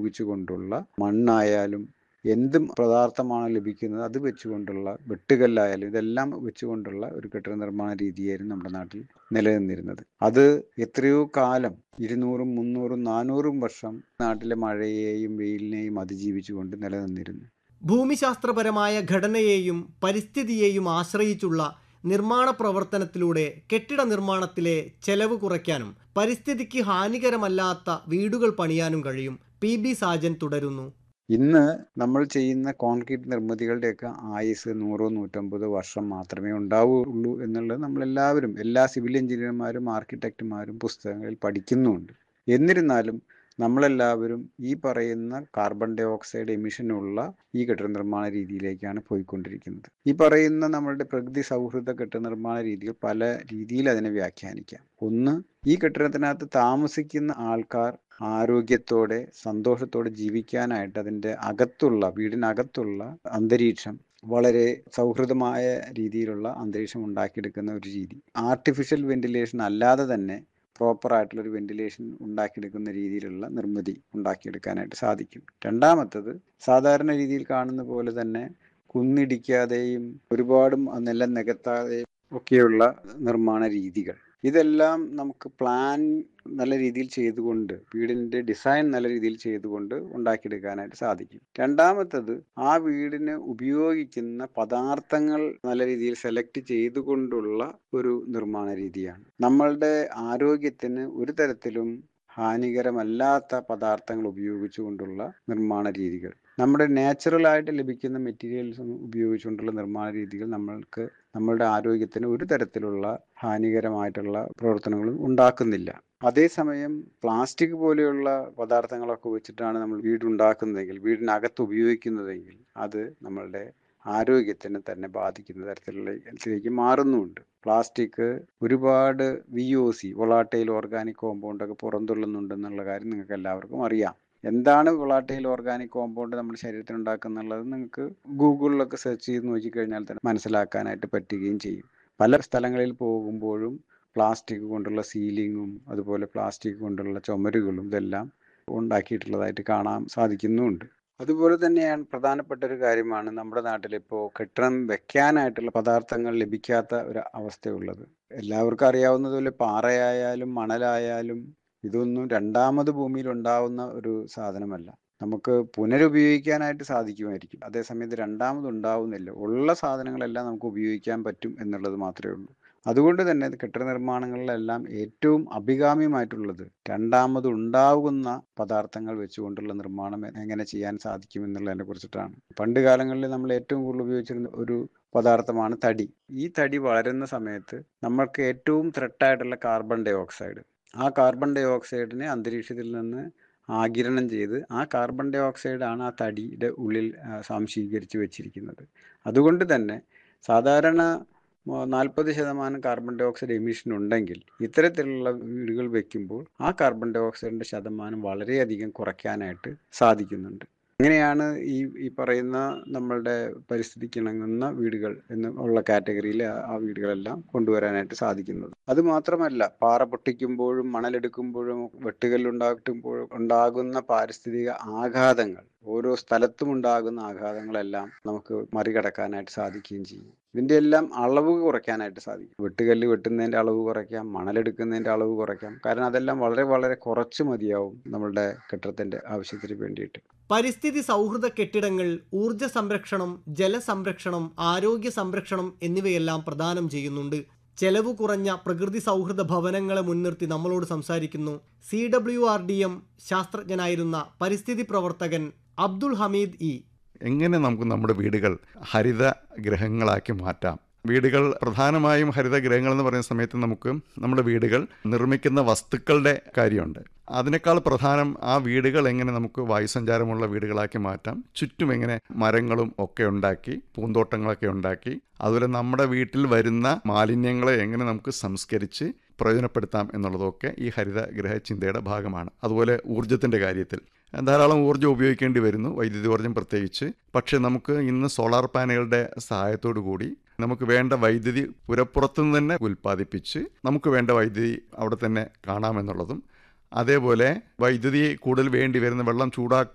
ഉപയോഗിച്ചുകൊണ്ടുള്ള മണ്ണായാലും എന്ത് പദാർത്ഥമാണ് ലഭിക്കുന്നത് അത് വെച്ചുകൊണ്ടുള്ള വെട്ടുകല്ലായാലും ഇതെല്ലാം വെച്ചുകൊണ്ടുള്ള ഒരു കെട്ടിട നിർമ്മാണ രീതിയായിരുന്നു നമ്മുടെ നാട്ടിൽ നിലനിന്നിരുന്നത് അത് എത്രയോ കാലം ഇരുന്നൂറും മുന്നൂറും നാനൂറും വർഷം നാട്ടിലെ മഴയെയും വെയിലിനെയും അതിജീവിച്ചുകൊണ്ട് നിലനിന്നിരുന്നു ഭൂമിശാസ്ത്രപരമായ ഘടനയെയും പരിസ്ഥിതിയെയും ആശ്രയിച്ചുള്ള നിർമ്മാണ പ്രവർത്തനത്തിലൂടെ കെട്ടിട നിർമ്മാണത്തിലെ ചെലവ് കുറയ്ക്കാനും പരിസ്ഥിതിക്ക് ഹാനികരമല്ലാത്ത വീടുകൾ പണിയാനും കഴിയും പി ബി സാജൻ തുടരുന്നു ഇന്ന് നമ്മൾ ചെയ്യുന്ന കോൺക്രീറ്റ് നിർമ്മിതികളുടെയൊക്കെ ആയുസ് നൂറോ നൂറ്റമ്പതോ വർഷം മാത്രമേ ഉണ്ടാവുകയുള്ളൂ എന്നുള്ളത് നമ്മളെല്ലാവരും എല്ലാ സിവിൽ എഞ്ചിനീയർമാരും ആർക്കിടെക്റ്റുമാരും പുസ്തകങ്ങളിൽ പഠിക്കുന്നുമുണ്ട് എന്നിരുന്നാലും നമ്മളെല്ലാവരും ഈ പറയുന്ന കാർബൺ ഡൈ ഓക്സൈഡ് എമിഷനുള്ള ഈ കെട്ടിട നിർമ്മാണ രീതിയിലേക്കാണ് പോയിക്കൊണ്ടിരിക്കുന്നത് ഈ പറയുന്ന നമ്മളുടെ പ്രകൃതി സൗഹൃദ കെട്ടിട നിർമ്മാണ രീതികൾ പല രീതിയിൽ അതിനെ വ്യാഖ്യാനിക്കാം ഒന്ന് ഈ കെട്ടിടത്തിനകത്ത് താമസിക്കുന്ന ആൾക്കാർ ആരോഗ്യത്തോടെ സന്തോഷത്തോടെ ജീവിക്കാനായിട്ട് അതിൻ്റെ അകത്തുള്ള വീടിനകത്തുള്ള അന്തരീക്ഷം വളരെ സൗഹൃദമായ രീതിയിലുള്ള അന്തരീക്ഷം ഉണ്ടാക്കിയെടുക്കുന്ന ഒരു രീതി ആർട്ടിഫിഷ്യൽ വെന്റിലേഷൻ അല്ലാതെ തന്നെ പ്രോപ്പർ ആയിട്ടുള്ള ഒരു വെന്റിലേഷൻ ഉണ്ടാക്കിയെടുക്കുന്ന രീതിയിലുള്ള നിർമ്മിതി ഉണ്ടാക്കിയെടുക്കാനായിട്ട് സാധിക്കും രണ്ടാമത്തത് സാധാരണ രീതിയിൽ കാണുന്ന പോലെ തന്നെ കുന്നിടിക്കാതെയും ഒരുപാടും നിലം നികത്താതെയും ഒക്കെയുള്ള നിർമ്മാണ രീതികൾ ഇതെല്ലാം നമുക്ക് പ്ലാൻ നല്ല രീതിയിൽ ചെയ്തുകൊണ്ട് വീടിൻ്റെ ഡിസൈൻ നല്ല രീതിയിൽ ചെയ്തുകൊണ്ട് ഉണ്ടാക്കിയെടുക്കാനായിട്ട് സാധിക്കും രണ്ടാമത്തത് ആ വീടിന് ഉപയോഗിക്കുന്ന പദാർത്ഥങ്ങൾ നല്ല രീതിയിൽ സെലക്ട് ചെയ്തുകൊണ്ടുള്ള ഒരു നിർമ്മാണ രീതിയാണ് നമ്മളുടെ ആരോഗ്യത്തിന് ഒരു തരത്തിലും ഹാനികരമല്ലാത്ത പദാർത്ഥങ്ങൾ ഉപയോഗിച്ചുകൊണ്ടുള്ള നിർമ്മാണ രീതികൾ നമ്മുടെ നാച്ചുറൽ ആയിട്ട് ലഭിക്കുന്ന മെറ്റീരിയൽസ് ഉപയോഗിച്ചുകൊണ്ടുള്ള നിർമ്മാണ രീതികൾ നമ്മൾക്ക് നമ്മളുടെ ആരോഗ്യത്തിന് ഒരു തരത്തിലുള്ള ഹാനികരമായിട്ടുള്ള പ്രവർത്തനങ്ങളും ഉണ്ടാക്കുന്നില്ല അതേസമയം പ്ലാസ്റ്റിക് പോലെയുള്ള പദാർത്ഥങ്ങളൊക്കെ വെച്ചിട്ടാണ് നമ്മൾ വീടുണ്ടാക്കുന്നതെങ്കിൽ വീടിനകത്ത് ഉപയോഗിക്കുന്നതെങ്കിൽ അത് നമ്മളുടെ ആരോഗ്യത്തിന് തന്നെ ബാധിക്കുന്ന തരത്തിലേക്ക് മാറുന്നുമുണ്ട് പ്ലാസ്റ്റിക് ഒരുപാട് V O C volatile organic compound ഒക്കെ പുറന്തള്ളുന്നുണ്ടെന്നുള്ള കാര്യം നിങ്ങൾക്ക് എല്ലാവർക്കും അറിയാം എന്താണ് വൊളാട്ടൈൽ ഓർഗാനിക് കോമ്പൗണ്ട് നമ്മുടെ ശരീരത്തിൽ ഉണ്ടാക്കുന്നുള്ളത് നിങ്ങൾക്ക് ഗൂഗിളിലൊക്കെ സെർച്ച് ചെയ്ത് നോക്കിക്കഴിഞ്ഞാൽ തന്നെ മനസ്സിലാക്കാനായിട്ട് പറ്റുകയും ചെയ്യും പല സ്ഥലങ്ങളിൽ പോകുമ്പോഴും പ്ലാസ്റ്റിക് കൊണ്ടുള്ള സീലിങ്ങും അതുപോലെ പ്ലാസ്റ്റിക് കൊണ്ടുള്ള ചുമരുകളും ഇതെല്ലാം ഉണ്ടാക്കിയിട്ടുള്ളതായിട്ട് കാണാൻ സാധിക്കുന്നുമുണ്ട് അതുപോലെ തന്നെയാണ് പ്രധാനപ്പെട്ട ഒരു കാര്യമാണ് നമ്മുടെ നാട്ടിൽ ഇപ്പോൾ കെട്ടിടം വെക്കാനായിട്ടുള്ള പദാർത്ഥങ്ങൾ ലഭിക്കാത്ത ഒരു അവസ്ഥയുള്ളത് എല്ലാവർക്കും അറിയാവുന്നതുപോലെ പാറയായാലും മണലായാലും ഇതൊന്നും രണ്ടാമത് ഭൂമിയിൽ ഉണ്ടാവുന്ന ഒരു സാധനമല്ല നമുക്ക് പുനരുപയോഗിക്കാനായിട്ട് സാധിക്കുമായിരിക്കും അതേസമയത്ത് രണ്ടാമത് ഉണ്ടാവുന്നില്ല ഉള്ള സാധനങ്ങളെല്ലാം നമുക്ക് ഉപയോഗിക്കാൻ പറ്റും എന്നുള്ളത് മാത്രമേ ഉള്ളൂ അതുകൊണ്ട് തന്നെ കെട്ടിട നിർമ്മാണങ്ങളിലെല്ലാം ഏറ്റവും അഭികാമ്യമായിട്ടുള്ളത് രണ്ടാമത് ഉണ്ടാകുന്ന പദാർത്ഥങ്ങൾ വെച്ചുകൊണ്ടുള്ള നിർമ്മാണം എങ്ങനെ ചെയ്യാൻ സാധിക്കും എന്നുള്ളതിനെ കുറിച്ചിട്ടാണ് പണ്ട് കാലങ്ങളിൽ നമ്മൾ ഏറ്റവും കൂടുതൽ ഉപയോഗിച്ചിരുന്ന ഒരു പദാർത്ഥമാണ് തടി ഈ തടി വളരുന്ന സമയത്ത് നമ്മൾക്ക് ഏറ്റവും ത്രെട്ടായിട്ടുള്ള കാർബൺ ഡൈ ഓക്സൈഡ് ആ കാർബൺ ഡൈ ഓക്സൈഡിനെ അന്തരീക്ഷത്തിൽ നിന്ന് ആകിരണം ചെയ്ത് ആ കാർബൺ ഡൈ ഓക്സൈഡാണ് ആ തടിയുടെ ഉള്ളിൽ സംശീകരിച്ച് വെച്ചിരിക്കുന്നത് അതുകൊണ്ട് തന്നെ സാധാരണ നാൽപ്പത് ശതമാനം കാർബൺ ഡൈ ഓക്സൈഡ് എമിഷൻ ഉണ്ടെങ്കിൽ ഇത്തരത്തിലുള്ള വീടുകൾ വെക്കുമ്പോൾ ആ കാർബൺ ഡൈ ഓക്സൈഡിൻ്റെ ശതമാനം വളരെയധികം കുറയ്ക്കാനായിട്ട് സാധിക്കുന്നുണ്ട് അങ്ങനെയാണ് ഈ ഈ പറയുന്ന നമ്മളുടെ പരിസ്ഥിതിക്ക് ഇണങ്ങുന്ന വീടുകൾ എന്ന് ഉള്ള കാറ്റഗറിയിൽ ആ വീടുകളെല്ലാം കൊണ്ടുവരാനായിട്ട് സാധിക്കുന്നത് അത് മാത്രമല്ല പാറ പൊട്ടിക്കുമ്പോഴും മണലെടുക്കുമ്പോഴും വെട്ടുകല്ലുണ്ടാക്കുമ്പോഴും ഉണ്ടാകുന്ന പാരിസ്ഥിതിക ആഘാതങ്ങൾ ഓരോ സ്ഥലത്തും ഉണ്ടാകുന്ന ആഘാതങ്ങളെല്ലാം നമുക്ക് മറികടക്കാനായിട്ട് സാധിക്കുകയും ചെയ്യും ഇതിൻ്റെ എല്ലാം അളവ് കുറയ്ക്കാനായിട്ട് സാധിക്കും വെട്ടുകല്ല് വെട്ടുന്നതിൻ്റെ അളവ് കുറയ്ക്കാം മണലെടുക്കുന്നതിൻ്റെ അളവ് കുറയ്ക്കാം കാരണം അതെല്ലാം വളരെ വളരെ കുറച്ച് മതിയാവും നമ്മളുടെ കെട്ടിടത്തിൻ്റെ ആവശ്യത്തിന് വേണ്ടിയിട്ട് പരിസ്ഥിതി സൗഹൃദ കെട്ടിടങ്ങൾ ഊർജ സംരക്ഷണം ജലസംരക്ഷണം ആരോഗ്യ സംരക്ഷണം എന്നിവയെല്ലാം പ്രദാനം ചെയ്യുന്നുണ്ട് ചെലവ് കുറഞ്ഞ പ്രകൃതി സൗഹൃദ ഭവനങ്ങളെ മുൻനിർത്തി നമ്മളോട് സംസാരിക്കുന്നു C W R D M ശാസ്ത്രജ്ഞനായിരുന്ന പരിസ്ഥിതി പ്രവർത്തകൻ അബ്ദുൾ ഹമീദ് ഇ എങ്ങനെ നമുക്ക് നമ്മുടെ വീടുകൾ ഹരിത ഗ്രഹങ്ങളാക്കി മാറ്റാം വീടുകൾ പ്രധാനമായും ഹരിത ഗ്രഹങ്ങൾ എന്ന് പറയുന്ന സമയത്ത് നമുക്ക് നമ്മുടെ വീടുകൾ നിർമ്മിക്കുന്ന വസ്തുക്കളുടെ കാര്യമുണ്ട് അതിനേക്കാൾ പ്രധാനം ആ വീടുകൾ എങ്ങനെ നമുക്ക് വായുസഞ്ചാരമുള്ള വീടുകളാക്കി മാറ്റാം ചുറ്റും എങ്ങനെ മരങ്ങളും ഒക്കെ ഉണ്ടാക്കി പൂന്തോട്ടങ്ങളൊക്കെ ഉണ്ടാക്കി അതുപോലെ നമ്മുടെ വീട്ടിൽ വരുന്ന മാലിന്യങ്ങളെ എങ്ങനെ നമുക്ക് സംസ്കരിച്ച് പ്രയോജനപ്പെടുത്താം എന്നുള്ളതൊക്കെ ഈ ഹരിത ഗ്രഹ ചിന്തയുടെ ഭാഗമാണ് അതുപോലെ ഊർജത്തിൻ്റെ കാര്യത്തിൽ ധാരാളം ഊർജ്ജം ഉപയോഗിക്കേണ്ടി വരുന്നു വൈദ്യുതി ഊർജ്ജം പ്രത്യേകിച്ച് പക്ഷേ നമുക്ക് ഇന്ന് സോളാർ പാനലുകളുടെ സഹായത്തോടു കൂടി നമുക്ക് വേണ്ട വൈദ്യുതി പുരപ്പുറത്തു നിന്ന് തന്നെ ഉൽപ്പാദിപ്പിച്ച് നമുക്ക് വേണ്ട വൈദ്യുതി അവിടെ തന്നെ കാണാമെന്നുള്ളതും അതേപോലെ വൈദ്യുതി കൂടുതൽ വേണ്ടി വരുന്ന വെള്ളം ചൂടാ